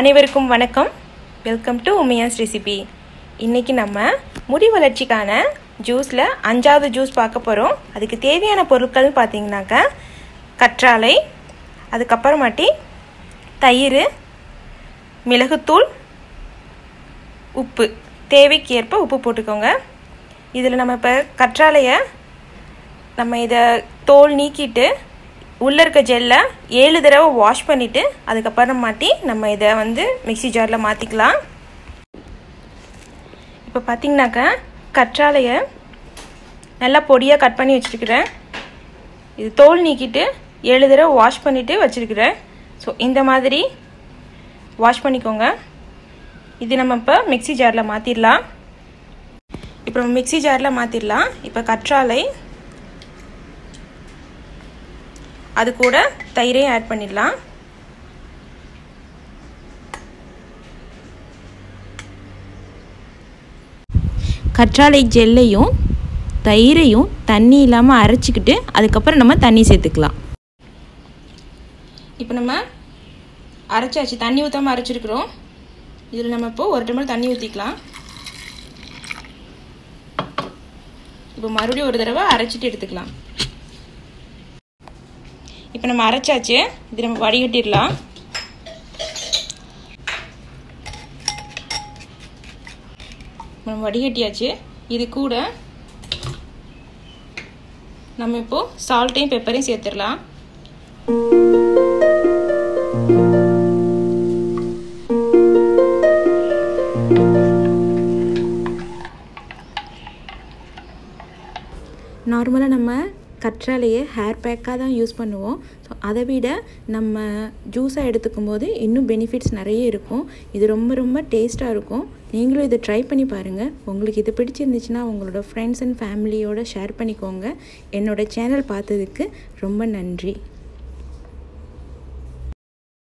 அனைவருக்கும் வணக்கம் welcome to உமையாஸ் recipe இன்றைக்கி நம்ம முடி வளர்ச்சிக்கான ஜூஸில் அஞ்சாவது ஜூஸ் பார்க்க போகிறோம் அதுக்கு தேவையான பொருட்கள் பார்த்தீங்கன்னாக்கா கற்றாழை அதுக்கப்புறமாட்டி தயிர் மிளகுத்தூள் உப்பு தேவைக்கு ஏற்ப உப்பு போட்டுக்கோங்க இதில் நம்ம இப்போ கற்றாழையை நம்ம இதை தோல் நீக்கிட்டு உள்ளே இருக்க ஜெல்லை ஏழு தடவை வாஷ் பண்ணிவிட்டு அதுக்கப்புறமாட்டி நம்ம இதை வந்து மிக்சி ஜாரில் மாற்றிக்கலாம் இப்போ பார்த்தீங்கன்னாக்கா கற்றாழையை நல்லா பொடியாக கட் பண்ணி வச்சுருக்கிறேன் இது தோல் நீக்கிட்டு ஏழு தடவை வாஷ் பண்ணிவிட்டு வச்சுருக்கிறேன் ஸோ இந்த மாதிரி வாஷ் பண்ணிக்கோங்க இது நம்ம இப்போ மிக்சி ஜாரில் மாற்றிடலாம் இப்போ நம்ம மிக்சி ஜாரில் மாற்றிடலாம் இப்போ கற்றாழை அது கூட தயிரையும் ஆட் பண்ணிடலாம் கற்றாழை ஜெல்லையும் தயிரையும் தண்ணி இல்லாமல் அரைச்சிக்கிட்டு அதுக்கப்புறம் நம்ம தண்ணி சேர்த்துக்கலாம் இப்போ நம்ம அரைச்சாச்சு தண்ணி ஊற்றாமல் அரைச்சிருக்கிறோம் இதில் நம்ம இப்போ ஒரு டம்ளர் தண்ணி ஊற்றிக்கலாம் இப்போ மறுபடியும் ஒரு தடவை அரைச்சிட்டு எடுத்துக்கலாம் இப்போ நம்ம அரைச்சாச்சு இது நம்ம வடிகட்டிடலாம் நம்ம வடிகட்டியாச்சு இது கூட நம்ம இப்போது சால்ட்டையும் பெப்பரையும் சேர்த்துடலாம் நார்மலாக நம்ம கற்றாழையை ஹேர் பேக்காக தான் யூஸ் பண்ணுவோம் ஸோ அதை விட நம்ம ஜூஸாக எடுத்துக்கும் போது இன்னும் பெனிஃபிட்ஸ் நிறைய இருக்கும் இது ரொம்ப ரொம்ப டேஸ்ட்டாக இருக்கும் நீங்களும் இதை ட்ரை பண்ணி பாருங்கள் உங்களுக்கு இது பிடிச்சிருந்துச்சுன்னா உங்களோட ஃப்ரெண்ட்ஸ் அண்ட் ஃபேமிலியோட ஷேர் பண்ணிக்கோங்க என்னோடய சேனல் பார்த்ததுக்கு ரொம்ப நன்றி